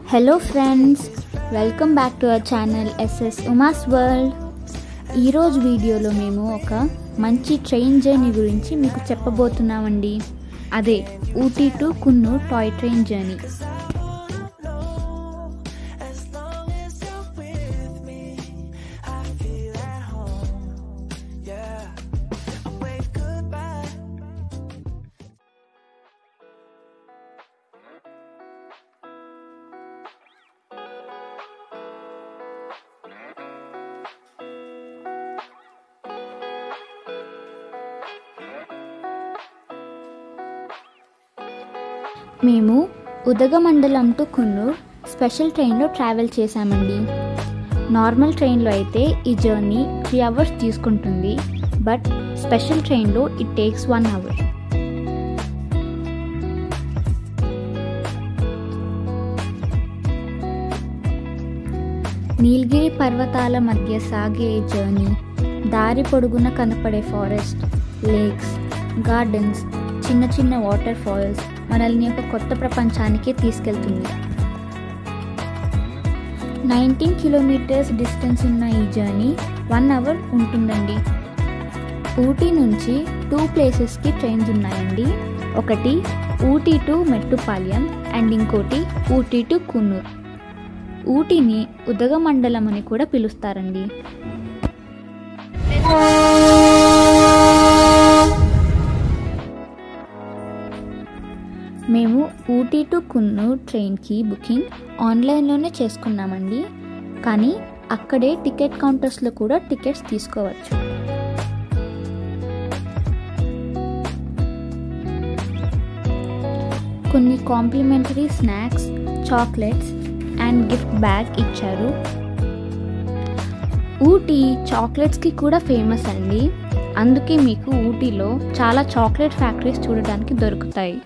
hello friends welcome back to our channel SS Uma's world ఈరోజు వీడియోలో మేము ఒక మంచి ట్రైన్ జర్నీ గురించి మీకు చెప్పబోతున్నామండి అదే Ooty to Coonoor toy train journey మేము ఉదగమండలం టు కున్నూర్ స్పెషల్ ట్రైన్లో ట్రావెల్ చేశామండి నార్మల్ ట్రైన్లో అయితే ఈ జర్నీ త్రీ అవర్స్ తీసుకుంటుంది బట్ స్పెషల్ ట్రైన్లో it takes one hour Nilgiri పర్వతాల మధ్య సాగే జర్నీ దారి పొడుగున కనపడే ఫారెస్ట్ లేక్స్ గార్డెన్స్ చిన్న చిన్న వాటర్ ఫాల్స్ మనల్ని ఒక కొత్త ప్రపంచానికి తీసుకెళ్తుంది నైన్టీన్ కిలోమీటర్స్ డిస్టెన్స్ ఉన్న ఈ జర్నీ వన్ అవర్ ఉంటుందండి ఊటీ నుంచి టూ ప్లేసెస్కి ట్రైన్స్ ఉన్నాయండి ఒకటి ఊటీ టు మెట్టుపాల్యం అండ్ ఇంకోటి ఊటీ టు కున్నూర్ ఊటీని ఉదగమండలం అని కూడా పిలుస్తారండి మేము ఊటీ టు కున్నూర్ ట్రైన్కి బుకింగ్ ఆన్లైన్లోనే చేసుకున్నామండి కానీ అక్కడే టికెట్ కౌంటర్స్లో కూడా టికెట్స్ తీసుకోవచ్చు కొన్ని complimentary snacks chocolates and gift bag ఇచ్చారు ఊటీ చాక్లెట్స్కి కూడా ఫేమస్ అండి అందుకే మీకు ఊటీలో చాలా చాక్లెట్ ఫ్యాక్టరీస్ చూడడానికి దొరుకుతాయి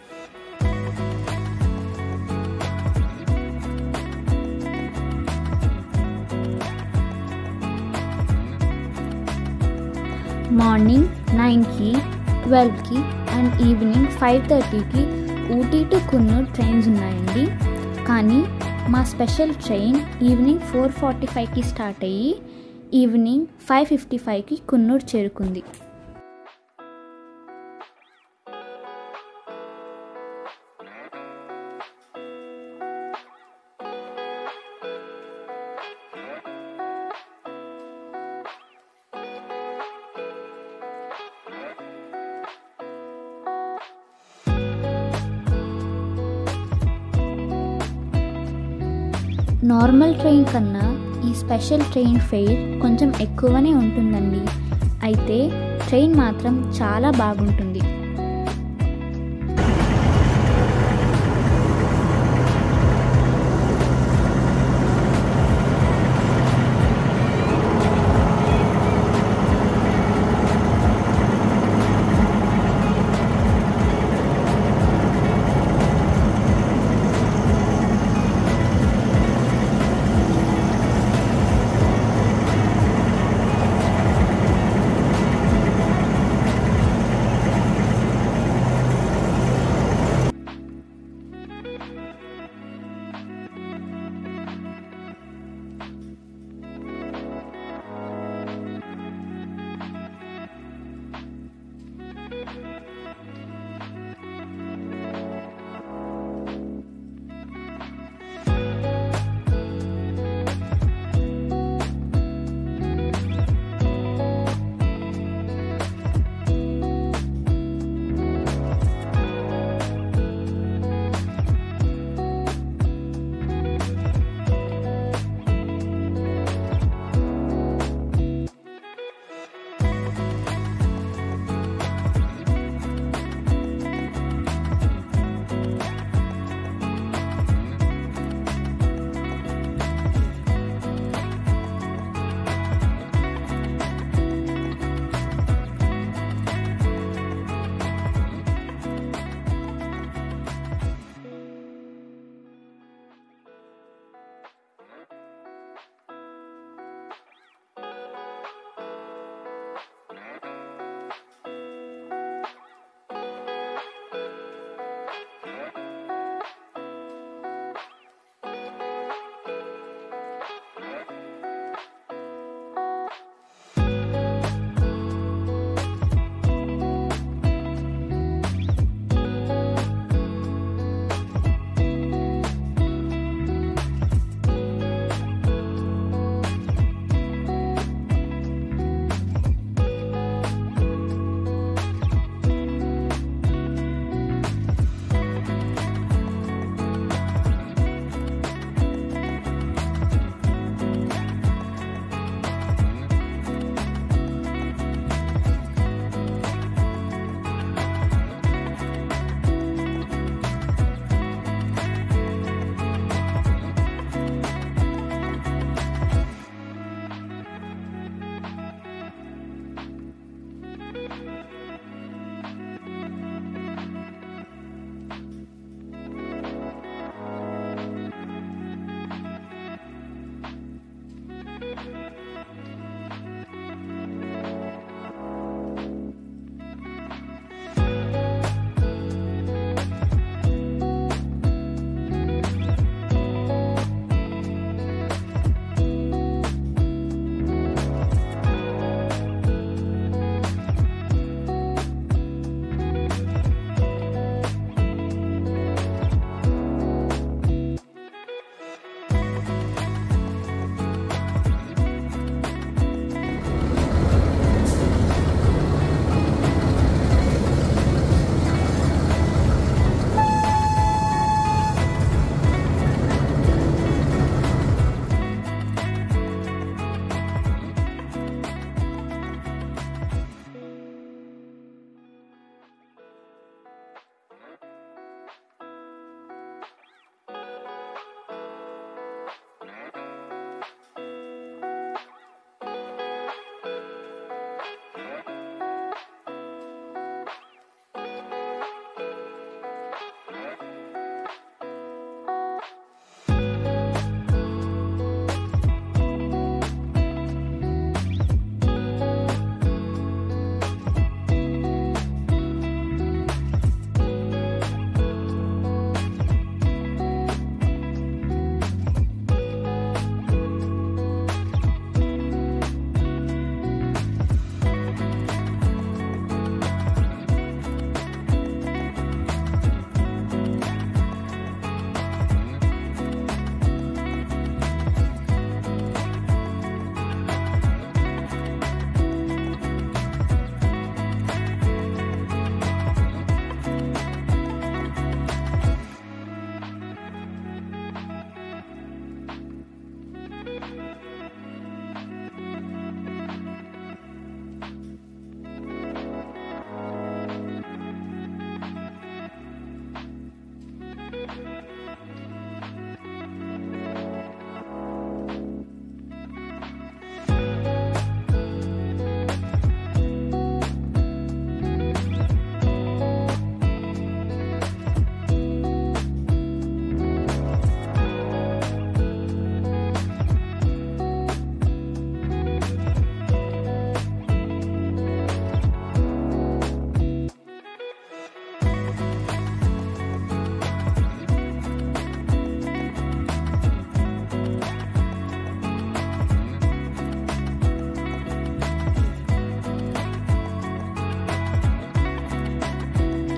మార్నింగ్ నైన్కి ట్వెల్వ్కి అండ్ ఈవినింగ్ ఫైవ్ థర్టీకి ఊటీ టు కున్నూర్ ట్రైన్స్ ఉన్నాయండి కానీ మా special train evening four forty ఫైవ్కి స్టార్ట్ అయ్యి ఈవినింగ్ ఫైవ్ ఫిఫ్టీ ఫైవ్కి కున్నూర్ చేరుకుంది నార్మల్ ట్రైన్ కన్నా ఈ స్పెషల్ ట్రైన్ ఫెయిర్ కొంచెం ఎక్కువనే ఉంటుందండి అయితే ట్రైన్ మాత్రం చాలా బాగుంటుంది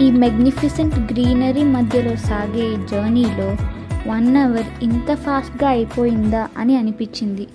ఈ మెగ్నిఫిసెంట్ గ్రీనరీ మధ్యలో సాగే జర్నీలో వన్ అవర్ ఇంత ఫాస్ట్గా అయిపోయిందా అని అనిపించింది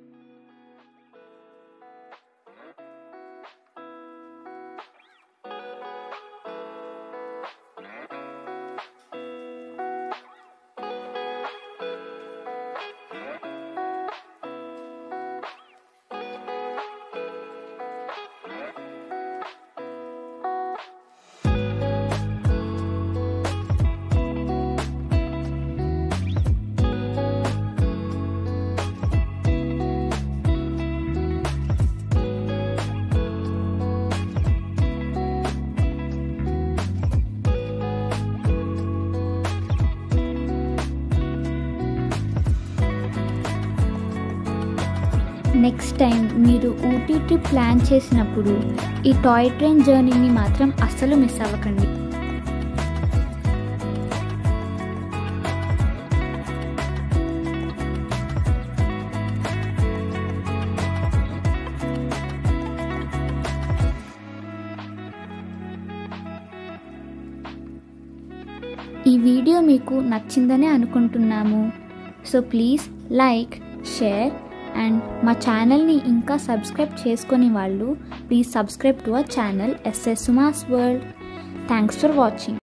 నెక్స్ట్ టైం మీరు ఊటీ ట్రిప్ ప్లాన్ చేసినప్పుడు ఈ టాయ్ ట్రైన్ జర్నీని మాత్రం అస్సలు మిస్ అవ్వకండి ఈ వీడియో మీకు నచ్చిందనే అనుకుంటున్నాము so please like share and మా ఛానల్ని ఇంకా సబ్స్క్రైబ్ చేసుకొని వాళ్ళు please subscribe to our channel SS Suma's world thanks for watching